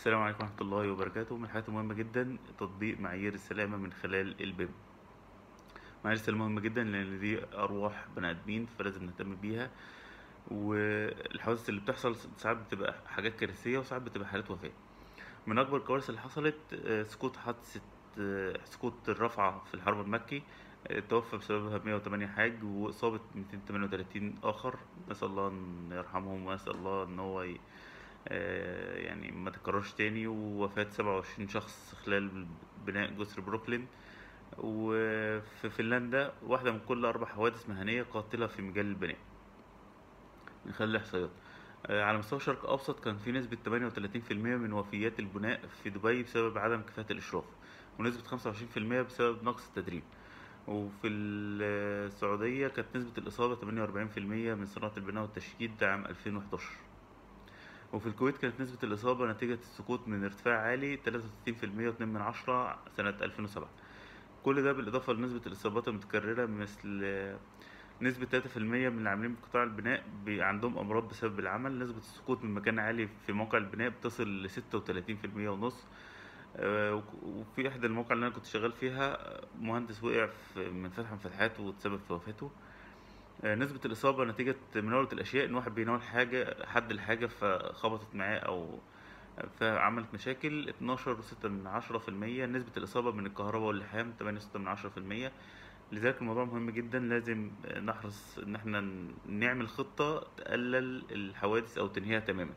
السلام عليكم ورحمة الله وبركاته من الحاجات المهمة جدا تطبيق معايير السلامة من خلال البيم معايير السلامة مهمة جدا لأن دي أرواح بني آدمين فلازم نهتم بيها والحوادث اللي بتحصل ساعات بتبقى حاجات كارثية وساعات بتبقى حالات وفاة من أكبر الكوارث اللي حصلت آه، سقوط حادثة آه، سقوط الرافعة في الحرم المكي آه، توفى بسببها 108 حاج وإصابة 238 آخر نسأل الله إن يرحمهم ونسأل الله إن هو ي... آه، يعني ما تكررش تاني ووفاة 27 شخص خلال بناء جسر بروكلين وفي فنلندا واحدة من كل أربع حوادث مهنية قاتلة في مجال البناء من خلال الإحصائيات آه، على مستوى الشرق الأوسط كان في نسبة 38% من وفيات البناء في دبي بسبب عدم كفاءة الإشراف ونسبة 25% بسبب نقص التدريب وفي السعودية كانت نسبة الإصابة 48% من صناعة البناء والتشييد عام 2011 وفي الكويت كانت نسبة الإصابة نتيجة السقوط من ارتفاع عالي 63% و2 من عشرة سنة 2007 كل ده بالإضافة لنسبة الإصابات المتكررة مثل نسبة 3% من العاملين بقطاع البناء بي- عندهم أمراض بسبب العمل نسبة السقوط من مكان عالي في موقع البناء بتصل لستة وتلاتين في المية ونص آه، وك- وفي إحدى المواقع اللي أنا كنت شغال فيها آه، مهندس وقع في- من فتحة من فتحاته وتسبب في وفاته آه، نسبة الإصابة نتيجة مناولة الأشياء إن واحد بيناول حاجة حد الحاجة فخبطت معاه أو فعملت مشاكل اتناشر وستة من عشرة في المية نسبة الإصابة من الكهرباء واللحام تمانية وستة من عشرة في المية لذلك الموضوع مهم جدا لازم نحرص إن احنا ن- نعمل خطة تقلل الحوادث أو تنهيها تماما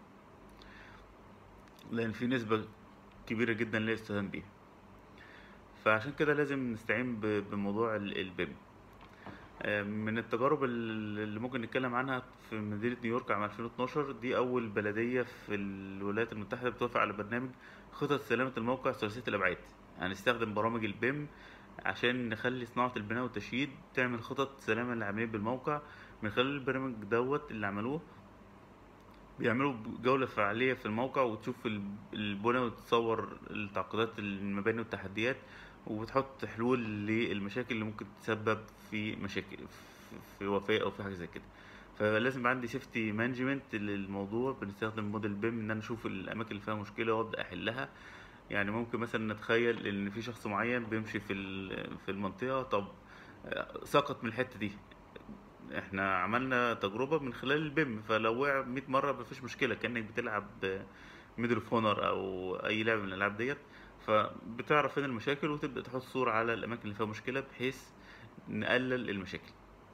لأن في نسبة كبيرة جدا لا يستهان بيها فعشان كده لازم نستعين ب- بموضوع ال- البيم آه، من التجارب ال- اللي ممكن نتكلم عنها في مدينة نيويورك عام 2012 دي أول بلدية في الولايات المتحدة بتوافق على برنامج خطط سلامة الموقع ثلاثية الأبعاد هنستخدم برامج البيم عشان نخلي صناعة البناء والتشييد تعمل خطط سلامة للعاملين بالموقع من خلال البرنامج دوت اللي عملوه بيعملوا جولة فعالية في الموقع وتشوف ال- البنى وتتصور التعقيدات المباني والتحديات وبتحط حلول للمشاكل اللي ممكن تسبب في مشاكل في- في وفاة أو في حاجة زي كده فلازم يبقى عندي سيفتي مانجمنت للموضوع بنستخدم موديل بيم ان انا اشوف الاماكن اللي فيها مشكله وابدا احلها يعني ممكن مثلا نتخيل ان في شخص معين بيمشي في ال- في المنطقه طب آه، سقط من الحته دي احنا عملنا تجربة من خلال البيم فلو وقع 100 مرة مفيش مشكلة كأنك بتلعب ميدل اوف اونر او اي لعبة من الالعاب ديت فبتعرف فين المشاكل وتبدأ تحط صورة على الاماكن اللي فيها مشكلة بحيث نقلل المشاكل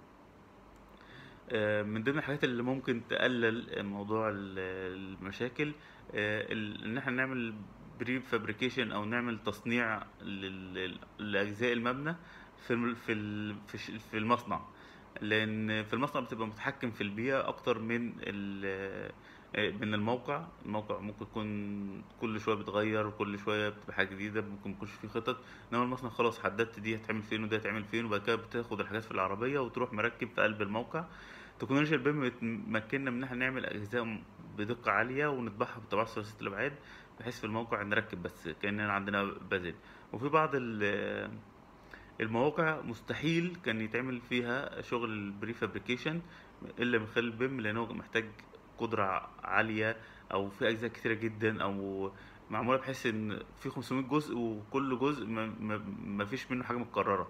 آه، من ضمن الحاجات اللي ممكن تقلل موضوع ال- المشاكل آه، ال- ان احنا نعمل بري فابريكيشن او نعمل تصنيع لل- لاجزاء المبنى في الم- في ال- في ش- في المصنع لان في المصنع بتبقى متحكم في البيئه اكتر من ال- آه، من الموقع الموقع ممكن يكون كل شويه بيتغير وكل شويه بتبقى حاجه جديده ممكن ميكونش فيه خطط انما المصنع خلاص حددت دي هتعمل فين ودي هتعمل فين وبعد كده بتاخد الحاجات في العربيه وتروح مركب في قلب الموقع تكنولوجيا البيم بتمكننا من ان احنا نعمل اجزاء بدقه عاليه ونطبعها بطباعه ثلاثيه الابعاد بحيث في الموقع نركب بس كاننا عندنا بازل وفي بعض ال- المواقع مستحيل كان يتعمل فيها شغل البري فابريكيشن الا من خلال البيم لان هو محتاج قدره عاليه او في اجزاء كتيره جدا او معموله بحيث ان في 500 جزء وكل جزء ما, ما, ما فيش منه حاجه متكرره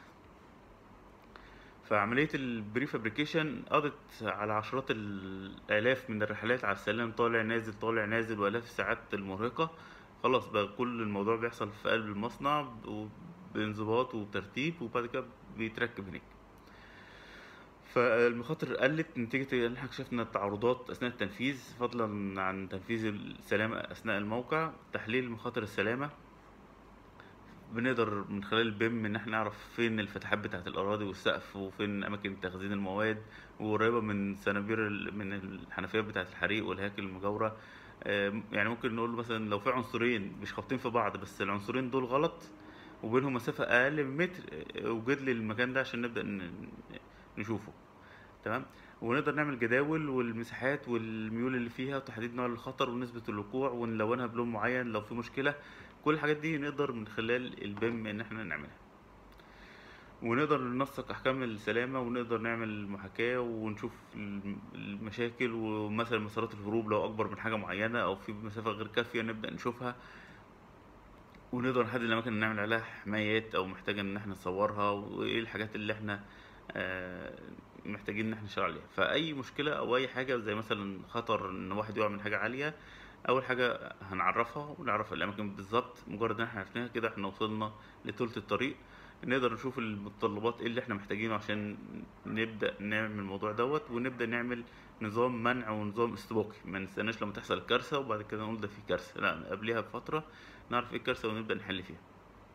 فعملية البري فابريكيشن قضت على عشرات الآلاف من الرحلات على السلم طالع نازل طالع نازل وآلاف الساعات المرهقة خلاص بقى كل الموضوع بيحصل في قلب المصنع بانضباط وترتيب وبعد كده بيتركب هناك فالمخاطر قلت نتيجة ان احنا اكتشفنا التعرضات أثناء التنفيذ فضلا عن تنفيذ السلامة أثناء الموقع تحليل مخاطر السلامة بنقدر من خلال البيم ان احنا نعرف فين الفتحات بتاعت الاراضي والسقف وفين اماكن تخزين المواد وقريبه من سنابير ال- من الحنفيات بتاعت الحريق والهياكل المجاوره آم، يعني ممكن نقول مثلا لو في عنصرين مش خابطين في بعض بس العنصرين دول غلط وبينهم مسافه اقل من متر آه، وجد لي المكان ده عشان نبدا ن- نشوفه تمام ونقدر نعمل جداول والمساحات والميول اللي فيها وتحديد نوع الخطر ونسبة الوقوع ونلونها بلون معين لو في مشكلة كل الحاجات دي نقدر من خلال البيم ان احنا نعملها ونقدر ننسق أحكام السلامة ونقدر نعمل محاكاة ونشوف الم- المشاكل ومثلا مسارات الهروب لو أكبر من حاجة معينة أو في مسافة غير كافية نبدأ نشوفها ونقدر نحدد الأماكن اللي نعمل عليها حمايات أو محتاجة إن احنا نصورها وإيه الحاجات اللي احنا آه، محتاجين إن احنا نشتغل عليها فأي مشكلة أو أي حاجة زي مثلا خطر إن واحد يقع من حاجة عالية أول حاجة هنعرفها ونعرف الأماكن بالظبط مجرد إن احنا عرفناها كده احنا وصلنا لتلت الطريق نقدر نشوف المتطلبات ايه اللي احنا محتاجينه عشان نبدأ نعمل الموضوع دوت ونبدأ نعمل نظام منع ونظام استباقي ما نستناش لما تحصل الكارثة وبعد كده نقول ده في كارثة لا قبلها بفترة نعرف ايه الكارثة ونبدأ نحل فيها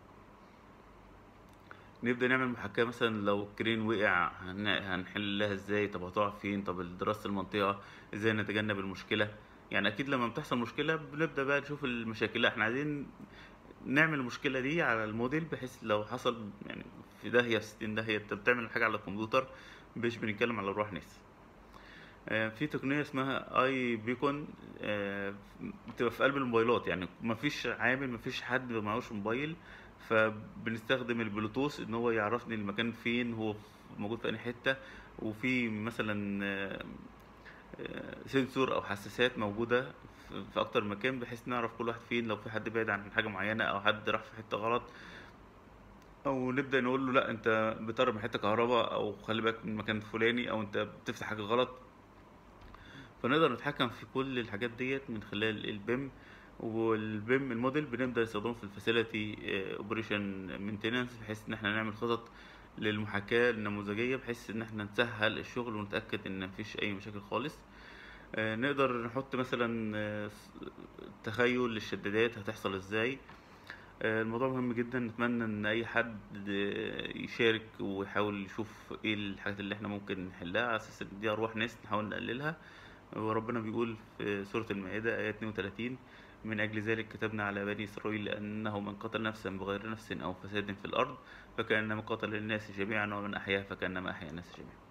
نبدأ نعمل محاكاة مثلا لو الكرين وقع هن- هنحلها ازاي طب هتقع فين طب دراسة المنطقة ازاي نتجنب المشكلة يعني اكيد لما بتحصل مشكلة بنبدأ بقى نشوف المشاكل لا احنا عايزين نعمل المشكلة دي على الموديل بحيث لو حصل يعني في داهية في ستين داهية انت بتعمل حاجة على الكمبيوتر مش بنتكلم على روح ناس آه، في تقنية اسمها اي بيكون آه، بتبقى في قلب الموبايلات يعني مفيش عامل مفيش حد معهوش موبايل فبنستخدم البلوتوث ان هو يعرفني المكان فين هو موجود في اي حتة وفي مثلا آه، آه، سنسور او حساسات موجودة في في اكتر من مكان بحيث نعرف كل واحد فين لو في حد بعيد عن حاجة معينة او حد راح في حتة غلط او نبدأ نقول له لا انت بتقرب من حتة كهرباء او خلي بالك من المكان الفلاني او انت بتفتح حاجة غلط فنقدر نتحكم في كل الحاجات ديت من خلال البيم والبيم الموديل بنبدأ نستخدمه في الفاسيلتي اوبريشن مينتيننس بحيث ان احنا نعمل خطط للمحاكاة النموذجية بحيث ان احنا نسهل الشغل ونتأكد ان مفيش اي مشاكل خالص آه، نقدر نحط مثلا آه، س- تخيل للشدادات هتحصل ازاي آه، الموضوع مهم جدا نتمنى ان اي حد آه، يشارك ويحاول يشوف ايه الحاجات اللي احنا ممكن نحلها على اساس ان دي ارواح ناس نحاول نقللها وربنا بيقول في سورة المائدة آية 32 من أجل ذلك كتبنا على بني إسرائيل لأنه من قتل نفسا بغير نفس أو فساد في الأرض فكأنما قتل الناس جميعا ومن أحياها فكأنما أحيا الناس جميعا